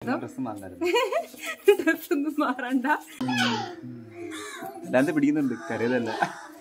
സ്വാഗതം dress മാറണ്ടായിരുന്നു dress ഒന്നും മാറണ്ട അല്ലാതെ പിടിക്കുന്നുണ്ട് കരയതല്ല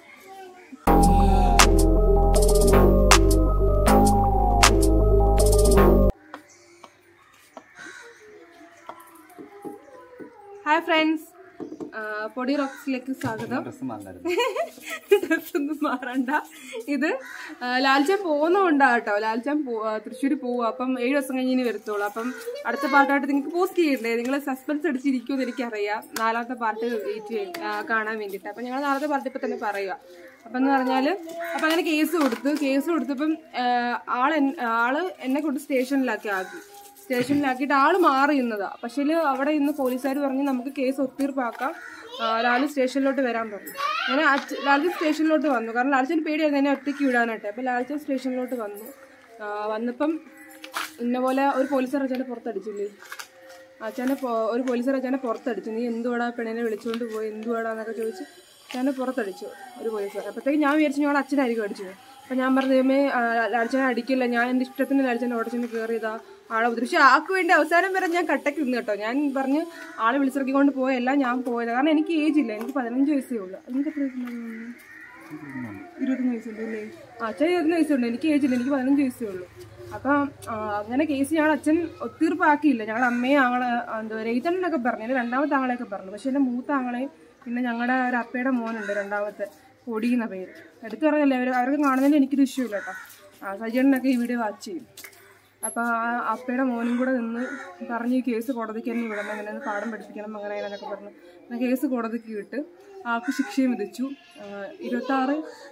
ഹായ് ഫ്രണ്ട്സ് പൊടി റോക്സിലേക്ക് സ്വാഗതം ഡ്രസ്സ് മാറണ്ടായിരുന്നു ഡ്രസ് ഒന്നും മാറണ്ട ഇത് ആ, ലാൽച്ചാൻ പോകുന്നതുകൊണ്ടാ കേട്ടോ ലാൽച്ചാൻ തൃശ്ശൂർ പോവുക അപ്പം ഏഴ് ദിവസം കഴിഞ്ഞ് ഇനി വരത്തുള്ളൂ അപ്പം അടുത്ത പാർട്ടായിട്ട് നിങ്ങൾക്ക് പോസ്റ്റ് ചെയ്യണ്ടേ നിങ്ങൾ സസ്പെൻസ് അടിച്ചിരിക്കുമെന്ന് എനിക്കറിയാം നാലാമത്തെ പാർട്ട് വെയിറ്റ് കാണാൻ വേണ്ടിയിട്ട് അപ്പം ഞങ്ങൾ നാലാമത്തെ പാർട്ട് ഇപ്പം തന്നെ പറയുക അപ്പം എന്ന് പറഞ്ഞാൽ അപ്പം അങ്ങനെ കേസ് കൊടുത്തു കേസ് കൊടുത്തപ്പം ആ, ആൾ എൻ- ആള് എന്നെ കൊണ്ട് സ്റ്റേഷനിലാക്കി ആക്കി സ്റ്റേഷനിലാക്കിയിട്ട് ആള് മാറി ഇന്നതാ പക്ഷേ അവിടെ ഇന്ന് പോലീസുകാർ പറഞ്ഞ് നമുക്ക് കേസ് ഒത്തീർപ്പാക്കാം ആ, ലാലു സ്റ്റേഷനിലോട്ട് വരാൻ പറഞ്ഞു അങ്ങനെ അച്ഛ- ലാൽജൻ സ്റ്റേഷനിലോട്ട് വന്നു കാരണം ലാൽച്ചൻ പേടിയായിരുന്നു എന്നെ ഒറ്റയ്ക്ക് വിടാനായിട്ട് അപ്പോൾ ലാൽച്ചൻ സ്റ്റേഷനിലോട്ട് വന്നു ആ, വന്നപ്പം ഇന്ന പോലെ ഒരു പോലീസുകാർ അച്ഛനെ പുറത്തടിച്ചില്ലേ അച്ഛനെ പൊ- ഒരു പോലീസുകാർ അച്ഛനെ പുറത്തടിച്ചു നീ എന്തുവാടാ പെണ്ണിനെ വിളിച്ചുകൊണ്ട് പോയി എന്തുവാടാ എന്നൊക്കെ ചോദിച്ച് അച്ഛനെ പുറത്തടിച്ചു ഒരു പോലീസുകാർ അപ്പോഴത്തേക്ക് ഞാൻ വിചാരിച്ചു ഞങ്ങൾ അച്ഛനായിരിക്കും അടിച്ചത് അപ്പം ഞാൻ പറഞ്ഞു ദൈവമേ ലാൽച്ചനെ അടിക്കില്ല ഞാൻ എൻ്റെ ഇഷ്ടത്തിന് ലാൽച്ചനെ ഓടിച്ചെന്ന് കയറിയതാ ആളെ പക്ഷെ ആൾക്ക് വേണ്ടി അവസാനം വരെ ഞാൻ കട്ടക്ക് നിന്ന് കേട്ടോ ഞാൻ പറഞ്ഞ് ആളെ വിളിച്ചിറക്കിക്കൊണ്ട് പോയല്ല ഞാൻ പോയത് കാരണം എനിക്ക് ഏജ് ഇല്ല എനിക്ക് പതിനഞ്ച് വയസ്സേ ഉള്ളൂ നിങ്ങൾക്ക് എത്ര വയസ്സുണ്ടായിരുന്നു ഇരുപത്തൊന്ന് വയസ്സുണ്ട് അല്ലേ ആ അച്ഛൻ ഇരുപത്തൊന്ന് വയസ്സുണ്ട് എനിക്ക് ഏജില്ല എനിക്ക് പതിനഞ്ച് വയസ്സേ ഉള്ളൂ അപ്പം ആ, അങ്ങനെ കേസ് ഞങ്ങൾ അച്ഛൻ ഒത്തീർപ്പാക്കിയില്ല ഞങ്ങൾ അമ്മയെ ആങ്ങളെ എന്താ രഹിതണ്ണനൊക്കെ പറഞ്ഞു എൻ്റെ രണ്ടാമത്തെ ആങ്ങളെയൊക്കെ പറഞ്ഞു പക്ഷെ എൻ്റെ മൂത്ത ആങ്ങളെയും പിന്നെ ഞങ്ങളുടെ ഒരു അപ്പയുടെ മോനുണ്ട് രണ്ടാമത്തെ പൊടി എന്ന പേര് എടുത്തു പറഞ്ഞല്ലേ അവർ അവർക്ക് കാണുന്നതിൽ എനിക്കൊരു ഇഷ്യൂ ഇല്ല കേട്ടോ ആ സജീവനൊക്കെ ഈ വീഡിയോ വാച്ച് ചെയ്യും അപ്പോൾ ആ അപ്പയുടെ മോനും കൂടെ നിന്ന് പറഞ്ഞ് ഈ കേസ് കോടതിക്ക് തന്നെ വിടണം അങ്ങനെ പാഠം പഠിപ്പിക്കണം അങ്ങനെ എന്നൊക്കെ പറഞ്ഞു അങ്ങനെ കേസ് കോടതിക്ക് വിട്ട് ആൾക്ക് ശിക്ഷയും വിധിച്ചു ഇരുപത്താറ്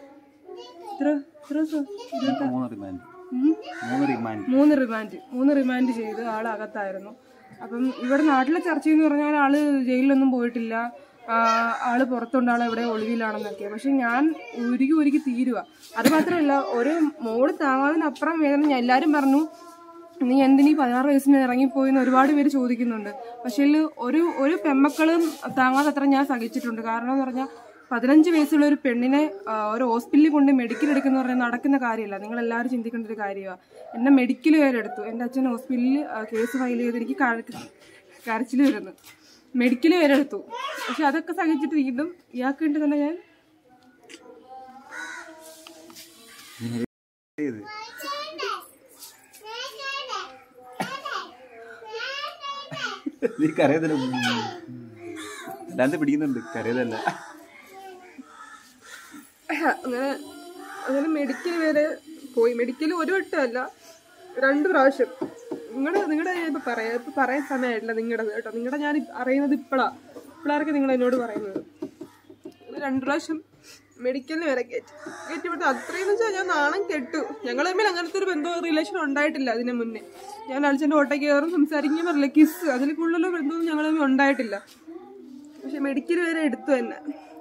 എത്ര എത്ര ദിവസം ഇരുപത്തി മൂന്ന് റിമാൻഡ് ഉം. മൂന്ന് റിമാൻഡ് മൂന്ന് റിമാൻഡ് മൂന്ന് റിമാൻഡ് ചെയ്ത് ആൾ അകത്തായിരുന്നു അപ്പം ഇവിടെ നാട്ടിലെ ചർച്ച എന്ന് പറഞ്ഞാൽ ആള് ജയിലിലൊന്നും പോയിട്ടില്ല ആ, ആള് പുറത്തുണ്ട് ആൾ എവിടെ ഒളിവിലാണെന്നൊക്കെ പക്ഷെ ഞാൻ ഉരുകി ഉരുകി തീരുക അത് മാത്രമല്ല ഒരു മോള് താങ്ങാതിനപ്പുറം വേദന ഞാൻ എല്ലാവരും പറഞ്ഞു നീ എന്തിനീ പതിനാറ് വയസ്സിന് ഇറങ്ങിപ്പോയി എന്ന് ഒരുപാട് പേര് ചോദിക്കുന്നുണ്ട് പക്ഷേ ഒരു ഒരു പെമ്മക്കളും താങ്ങാതെ അത്ര ഞാൻ സഹിച്ചിട്ടുണ്ട് കാരണം എന്ന് പറഞ്ഞാൽ പതിനഞ്ച് വയസ്സുള്ള ഒരു പെണ്ണിനെ ആ, ഒരു ഹോസ്പിറ്റലിൽ കൊണ്ട് മെഡിക്കൽ എടുക്കുന്ന പറഞ്ഞാൽ നടക്കുന്ന കാര്യമല്ല നിങ്ങൾ എല്ലാവരും ചിന്തിക്കേണ്ട ഒരു കാര്യമാണ് എന്നെ മെഡിക്കൽ വരെ എടുത്തു എൻ്റെ അച്ഛൻ ഹോസ്പിറ്റലിൽ ആ, കേസ് ഫയൽ ചെയ്ത് എനിക്ക് കരച്ചിൽ വരുന്നു മെഡിക്കൽ വരെ എടുത്തു പക്ഷെ അതൊക്കെ സഹിച്ചിട്ട് വീണ്ടും ഇയാൾക്ക് വേണ്ടി തന്നെ ഞാൻ ഇത് നീ കരയതല്ല അല്ലാതെ പിടിക്കുന്നുണ്ട് കരയതല്ല അങ്ങനെ അങ്ങനെ മെഡിക്കൽ വരെ പോയി മെഡിക്കൽ ഒരു വട്ടമല്ല രണ്ട് പ്രാവശ്യം നിങ്ങളുടെ നിങ്ങളുടെ ഞാൻ ഇപ്പൊ പറയാം ഇപ്പൊ പറയാൻ സമയമായിട്ടില്ല നിങ്ങളുടെ കേട്ടോ നിങ്ങളുടെ ഞാൻ ഇപ്പ- അറിയുന്നത് ഇപ്പോഴാ ഇപ്പോഴാർക്ക് നിങ്ങൾ എന്നോട് പറയുന്നത് ഇത് രണ്ട് പ്രാവശ്യം മെഡിക്കലിന് വരെ കയറ്റി കയറ്റി വിട്ട് അത്രയും വെച്ചാൽ ഞാൻ നാണം കെട്ടു ഞങ്ങൾ തമ്മിൽ അങ്ങനത്തെ ഒരു ബന്ധം റിലേഷൻ ഉണ്ടായിട്ടില്ല അതിന് മുന്നേ ഞാൻ അളിച്ചൻ്റെ ഓട്ടയ്ക്ക് കയറും സംസാരിക്കുകയും പറഞ്ഞില്ല കിസ് അതിൽ കൂടുതലോ ബന്ധമൊന്നും ഞങ്ങൾ തമ്മിൽ ഉണ്ടായിട്ടില്ല പക്ഷെ മെഡിക്കൽ വരെ എടുത്തു തന്നെ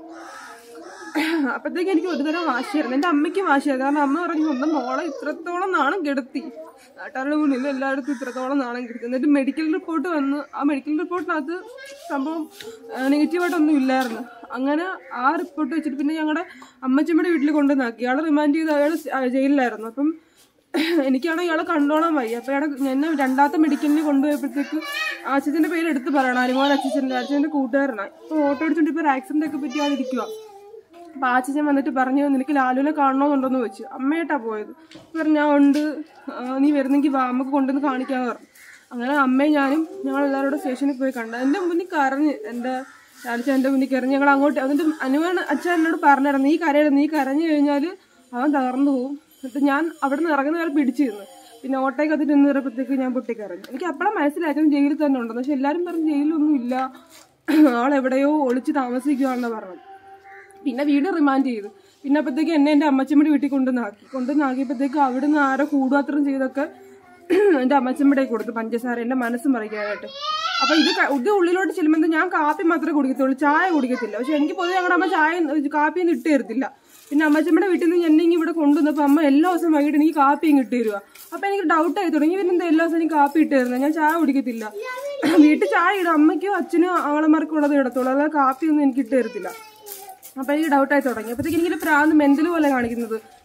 അപ്പത്തേക്ക് എനിക്ക് ഒരു തരം വാശിയായിരുന്നു എൻ്റെ അമ്മയ്ക്ക് വാശിയായിരുന്നു കാരണം അമ്മ പറഞ്ഞു സ്വന്തം മോളെ ഇത്രത്തോളം നാണം കെടുത്തി നാട്ടുകാരുടെ മുന്നിൽ എല്ലായിടത്തും ഇത്രത്തോളം നാണം കെടുത്തി എന്നിട്ട് മെഡിക്കൽ റിപ്പോർട്ട് വന്ന് ആ മെഡിക്കൽ റിപ്പോർട്ടിനകത്ത് സംഭവം നെഗറ്റീവായിട്ടൊന്നും ഇല്ലായിരുന്നു അങ്ങനെ ആ റിപ്പോർട്ട് വെച്ചിട്ട് പിന്നെ ഞങ്ങളുടെ അമ്മച്ചമ്മയുടെ വീട്ടിൽ കൊണ്ടുവന്നാക്കി ഇയാളെ റിമാൻഡ് ചെയ്ത് അയാൾ ജയിലിലായിരുന്നു അപ്പം എനിക്കാണെങ്കിൽ ഇയാളെ കണ്ടോളാൻ വയ്യ അപ്പോൾ ഇയാളെ എന്നെ രണ്ടാമത്തെ മെഡിക്കലിന് കൊണ്ടുപോയപ്പോഴത്തേക്ക് അച്ഛൻ്റെ പേര് എടുത്ത് പറയണം അനുമോൻ അച്ഛൻ്റെ അച്ഛൻ്റെ കൂട്ടുകാരനാണ് ഇപ്പോൾ ഓട്ടോ അടിച്ചുകൊണ്ട് ഇപ്പോൾ ഒരു ആക്സിഡൻ്റ് ഒക്കെ പറ്റി ആൾ ഇരിക്കുക അപ്പൊ ആച്ചൻ വന്നിട്ട് പറഞ്ഞു നിനക്ക് ലാലുവിനെ കാണണമെന്നുണ്ടോന്ന് ചോദിച്ചു അമ്മയായിട്ടാ പോയത് പറഞ്ഞു ഞാൻ ഉണ്ട് ആ, നീ വരുന്നെങ്കിൽ വാ നമുക്ക് കൊണ്ടുവന്ന് കാണിക്കാന്ന് പറഞ്ഞു അങ്ങനെ അമ്മയും ഞാനും ഞങ്ങൾ എല്ലാവരും കൂടെ സ്റ്റേഷനിൽ പോയി കണ്ടു എൻ്റെ മുന്നിൽ കരഞ്ഞ് എൻ്റെ ലാലിച്ച എൻ്റെ മുന്നിൽ കരഞ്ഞ് ഞങ്ങൾ അങ്ങോട്ട് എന്നിട്ട് അനുവാണ് അച്ഛൻ എന്നോട് പറഞ്ഞിരുന്നു നീ കരയരുത് നീ കരഞ്ഞു കഴിഞ്ഞാൽ അവൻ തകർന്നു പോകും എന്നിട്ട് ഞാൻ അവിടെ നിന്ന് ഇറങ്ങുന്ന വരെ പിടിച്ചു നിന്നു പിന്നെ ഓട്ടയ്ക്ക് അതിൽ നിന്ന് കയറിയപ്പോഴത്തേക്ക് ഞാൻ പൊട്ടിക്കരഞ്ഞു എനിക്ക് അപ്പോഴാണ് മനസ്സിലായി അച്ഛൻ ജയിലിൽ തന്നെ ഉണ്ടെന്ന് പക്ഷെ എല്ലാവരും പറഞ്ഞു ജയിലൊന്നും ഇല്ല ആളെവിടെയോ ഒളിച്ച് താമസിക്കുകയാണെന്ന് പറഞ്ഞു പിന്നെ വീട് റിമാൻഡ് ചെയ്തു പിന്നെ അപ്പോഴത്തേക്ക് എന്നെ എൻ്റെ അമ്മച്ചമ്മയുടെ വീട്ടിൽ കൊണ്ടുവന്നാക്കി കൊണ്ടുവന്നാക്കിയപ്പോഴത്തേക്ക് അവിടുന്ന് ആരോ കൂടുപാത്രം ചെയ്തൊക്കെ എൻ്റെ അമ്മച്ചമ്മയുടെ കൊടുത്തു പഞ്ചസാര എൻ്റെ മനസ്സ് മറിക്കാനായിട്ട് അപ്പൊ ഇത് ക- ഇത് ഉള്ളിലോട്ട് ചെല്ലുമ്പോൾ ഞാൻ കാപ്പി മാത്രമേ കുടിക്കത്തുള്ളൂ ചായ കുടിക്കത്തില്ല പക്ഷെ എനിക്ക് പൊതുവെ ഞങ്ങളുടെ അമ്മ ചായ കാപ്പിയൊന്നും ഇട്ട് തരത്തില്ല പിന്നെ അമ്മച്ചമ്മയുടെ വീട്ടിൽ നിന്ന് എന്നെ ഇങ്ങ് ഇവിടെ കൊണ്ടുവന്നപ്പോൾ അമ്മ എല്ലാ ദിവസവും വൈകിട്ട് എനിക്ക് കാപ്പിയും ഇട്ട് തരുക അപ്പൊ എനിക്ക് ഡൗട്ട് ആയി തുടങ്ങി ഇവരെന്താ എല്ലാ ദിവസവും എനിക്ക് കാപ്പി ഇട്ട് തരുന്നത് ഞാൻ ചായ കുടിക്കത്തില്ല വീട്ടിൽ ചായ ഇടും അമ്മയ്ക്കോ അച്ഛനോ ആങ്ങളമാർക്കും ഉള്ളത് ഇടത്തുള്ളൂ അല്ലാതെ കാപ്പിയൊന്നും എനിക്ക് ഇട്ട് തരത്തില്ല അപ്പൊ എനിക്ക് ഡൗട്ടായി തുടങ്ങി അപ്പോഴത്തേക്ക് എനിക്ക് പ്രാന്ത് മെന്റൽ പോലെ കാണിക്കുന്നത്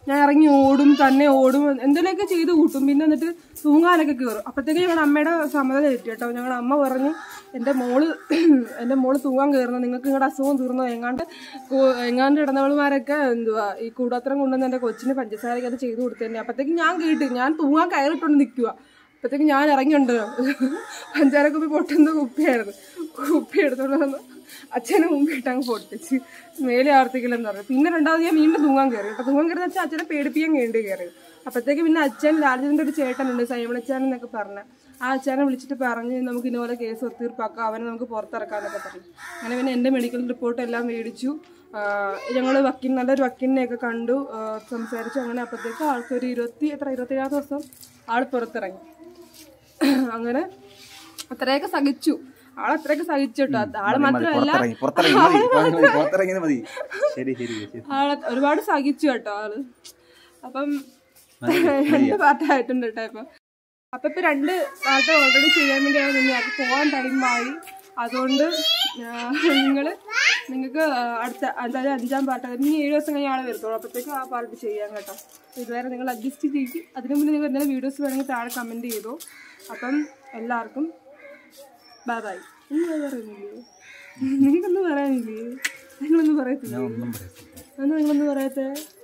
ഞാൻ ഇറങ്ങി ഓടും തന്നെ ഓടും എന്തെങ്കിലുമൊക്കെ ചെയ്ത് കൂട്ടും പിന്നെ എന്നിട്ട് തൂങ്ങാനൊക്കെ കയറും അപ്പോഴത്തേക്ക് ഞങ്ങളുടെ അമ്മയുടെ സമ്മതം തെറ്റി കേട്ടോ ഞങ്ങളുടെ അമ്മ പറഞ്ഞു എൻ്റെ മോള് എൻ്റെ മോള് തൂങ്ങാൻ കയറുന്നത് നിങ്ങൾക്ക് നിങ്ങളുടെ അസുഖം തീർന്നോ എങ്ങാണ്ട് കു- എങ്ങാണ്ട് ഇടന്നവളുമാരൊക്കെ എന്തുവാ ഈ കൂടാത്രം കൊണ്ടുവന്ന് എൻ്റെ കൊച്ചിന് പഞ്ചസാരയ്ക്ക് അത് ചെയ്ത് കൊടുത്തതന്നെ അപ്പോഴത്തേക്ക് ഞാൻ കേട്ട് ഞാൻ തൂങ്ങാൻ കയറിട്ടുണ്ട് നിൽക്കുക അപ്പോഴത്തേക്ക് ഞാൻ ഇറങ്ങിയുണ്ട് പഞ്ചാര കുപ്പി പൊട്ടുന്ന കുപ്പിയായിരുന്നു കുപ്പി എടുത്തോണ്ട് വന്ന് അച്ഛനെ മുമ്പിട്ട് അങ്ങ് പൊട്ടിച്ച് മേലെ ആവർത്തിക്കില്ലെന്ന് പറഞ്ഞു പിന്നെ രണ്ടാമത് ഞാൻ വീണ്ടും തൂങ്ങാൻ കയറി കേട്ടോ തൂങ്ങാൻ കയറി വെച്ചാൽ അച്ഛനെ പേടിപ്പിക്കാൻ വേണ്ടി കയറി അപ്പോഴത്തേക്ക് പിന്നെ അച്ഛൻ ലാലിന്റെ ഒരു ചേട്ടനുണ്ട് സൈമണച്ചാൻ എന്നൊക്കെ പറഞ്ഞ ആ അച്ഛനെ വിളിച്ചിട്ട് പറഞ്ഞ് നമുക്ക് ഇതുപോലെ കേസ് ഒത്തീർപ്പാക്കാം അവനെ നമുക്ക് പുറത്തിറക്കാന്നൊക്കെ പറഞ്ഞു അങ്ങനെ പിന്നെ എൻ്റെ മെഡിക്കൽ റിപ്പോർട്ട് എല്ലാം മേടിച്ചു ഞങ്ങൾ വക്കീൽ നല്ലൊരു വക്കീലിനെയൊക്കെ കണ്ടു ആ, സംസാരിച്ചു അങ്ങനെ അപ്പോഴത്തേക്ക് ആൾക്കൊരു ഇരുപത്തി എത്ര ഇരുപത്തിയേഴാം ദിവസം ആൾ പുറത്തിറങ്ങി അങ്ങനെ അത്രയൊക്കെ സഹിച്ചു ആൾ അത്രയൊക്കെ സഹിച്ചു കേട്ടോ ആള് മാത്രമല്ല പുറത്തിറങ്ങി പുറത്തിറങ്ങി മതി മതി, മതി, പുറത്തിറങ്ങിയത് മതി ശരി ശരി ശരി ആള് ഒരുപാട് സഹിച്ചു കേട്ടോ ആള് അപ്പം രണ്ട് പാർട്ടായിട്ടുണ്ട് കേട്ടോ ഇപ്പൊ അപ്പൊ ഇപ്പൊ രണ്ട് പാട്ട് ഓൾറെഡി ചെയ്യാൻ വേണ്ടിയാണ് നിന്ന് അത് പോകാൻ ടൈമായി അതുകൊണ്ട് നിങ്ങൾ നിങ്ങൾക്ക് അടുത്ത അതായത് അഞ്ചാം പാട്ട് ഇനി ഏഴ് ദിവസം കഴിഞ്ഞ് ആളെ വരത്തുള്ളൂ അപ്പോഴത്തേക്ക് ആ പാട്ട് ചെയ്യാം കേട്ടോ ഇതുവരെ നിങ്ങൾ അഡ്ജസ്റ്റ് ചെയ്യും അതിനു മുന്നേ നിങ്ങൾ എന്തെങ്കിലും വീഡിയോസ് വേണമെങ്കിൽ താഴെ കമൻറ്റ് ചെയ്തോ അപ്പം എല്ലാവർക്കും ബൈ ബൈ ഒന്നും പറയുന്നില്ലേ നിങ്ങൾക്കൊന്നും പറയാനില്ലേ നിങ്ങളൊന്നും പറയത്തില്ലേ ഒന്നും പറയത്തില്ല അന്ന് നിങ്ങളൊന്നും പറയാത്തേ